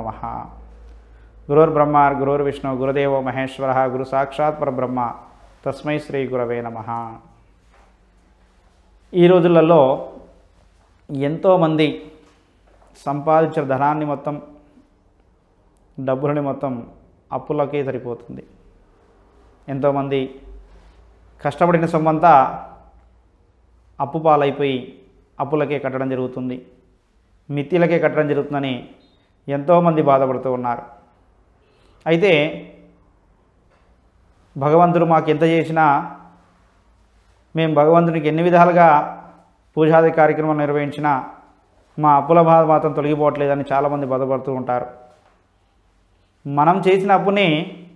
నమ గురుర్బ్రహ్మ గురుర్విష్ణు గురుదేవో మహేశ్వర గురు సాక్షాత్ పరబ్రహ్మ తస్మై శ్రీ గురవే నమ ఈ రోజులలో ఎంతోమంది సంపాదించిన ధనాన్ని మొత్తం డబ్బులని మొత్తం అప్పులకే సరిపోతుంది ఎంతోమంది కష్టపడిన సొమ్మంతా అప్పు పాలైపోయి అప్పులకే కట్టడం జరుగుతుంది మిత్తిలకే కట్టడం జరుగుతుందని ఎంతోమంది బాధపడుతూ ఉన్నారు అయితే భగవంతుడు మాకు ఎంత చేసినా మేము భగవంతునికి ఎన్ని విధాలుగా పూజాది కార్యక్రమాలు నిర్వహించినా మా అప్పుల బాధ మాత్రం తొలగిపోవట్లేదని చాలామంది బాధపడుతూ ఉంటారు మనం చేసిన అప్పుని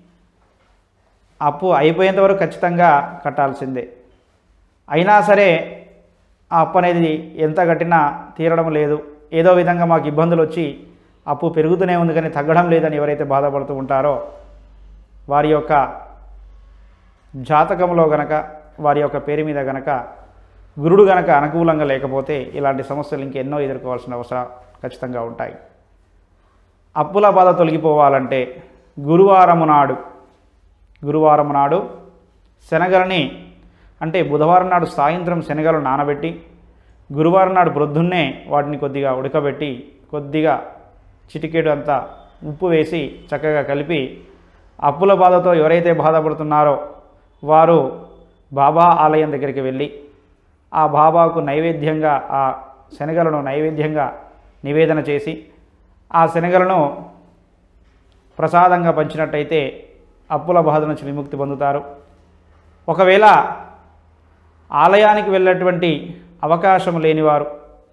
అప్పు అయిపోయేంత వరకు ఖచ్చితంగా కట్టాల్సిందే అయినా సరే ఆ అప్పు అనేది ఎంత కట్టినా తీరడం లేదు ఏదో విధంగా మాకు ఇబ్బందులు వచ్చి అప్పు పెరుగుతూనే ఉంది కానీ తగ్గడం లేదని ఎవరైతే బాధపడుతూ ఉంటారో వారి యొక్క జాతకంలో గనక వారి యొక్క పేరు మీద గనక గురుడు గనక అనుకూలంగా లేకపోతే ఇలాంటి సమస్యలు ఇంకెన్నో ఎదుర్కోవాల్సిన అవసరం ఖచ్చితంగా ఉంటాయి అప్పుల బాధ తొలగిపోవాలంటే గురువారము నాడు గురువారం నాడు శనగలని అంటే బుధవారం నాడు సాయంత్రం శనగలు నానబెట్టి గురువారం నాడు ప్రొద్దున్నే వాటిని కొద్దిగా ఉడకబెట్టి కొద్దిగా చిటికెడు అంతా ఉప్పు వేసి చక్కగా కలిపి అప్పుల బాధతో ఎవరైతే బాధపడుతున్నారో వారు బాబా ఆలయం దగ్గరికి వెళ్ళి ఆ బాబాకు నైవేద్యంగా ఆ శనగలను నైవేద్యంగా నివేదన చేసి ఆ శనగలను ప్రసాదంగా పంచినట్టయితే అప్పుల బాధ నుంచి విముక్తి పొందుతారు ఒకవేళ ఆలయానికి వెళ్ళేటువంటి అవకాశం లేనివారు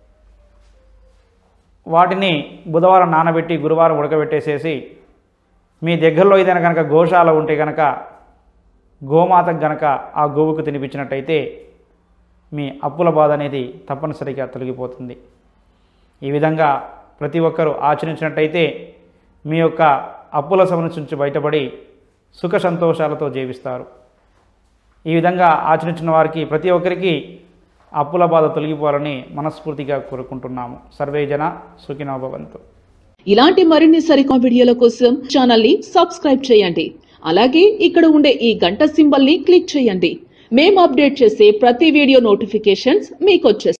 వాటిని బుధవారం నానబెట్టి గురువారం ఉడకబెట్టేసేసి మీ దగ్గరలో ఏదైనా కనుక గోశాల ఉంటే కనుక గోమాతకు గనక ఆ గోవుకు తినిపించినట్టయితే మీ అప్పుల బాధ అనేది తప్పనిసరిగా తొలగిపోతుంది ఈ విధంగా ప్రతి ఒక్కరూ ఆచరించినట్టయితే మీ యొక్క అప్పుల సమస్య నుంచి బయటపడి సుఖ సంతోషాలతో జీవిస్తారు ఈ విధంగా ఆచరించిన వారికి ప్రతి ఒక్కరికి అప్పుల బాధ తొలగిపోవాలని మనస్ఫూర్తిగా కోరుకుంటున్నాము సర్వే జన సుఖినో భవంతు ఇలాంటి మరిన్ని సరికొత్త వీడియోల కోసం ఛానల్ ని సబ్స్క్రైబ్ చేయండి అలాగే ఇక్కడ ఉండే ఈ గంట సింబల్ ని క్లిక్ చేయండి మేము అప్డేట్ చేసే ప్రతి వీడియో నోటిఫికేషన్స్ మీకు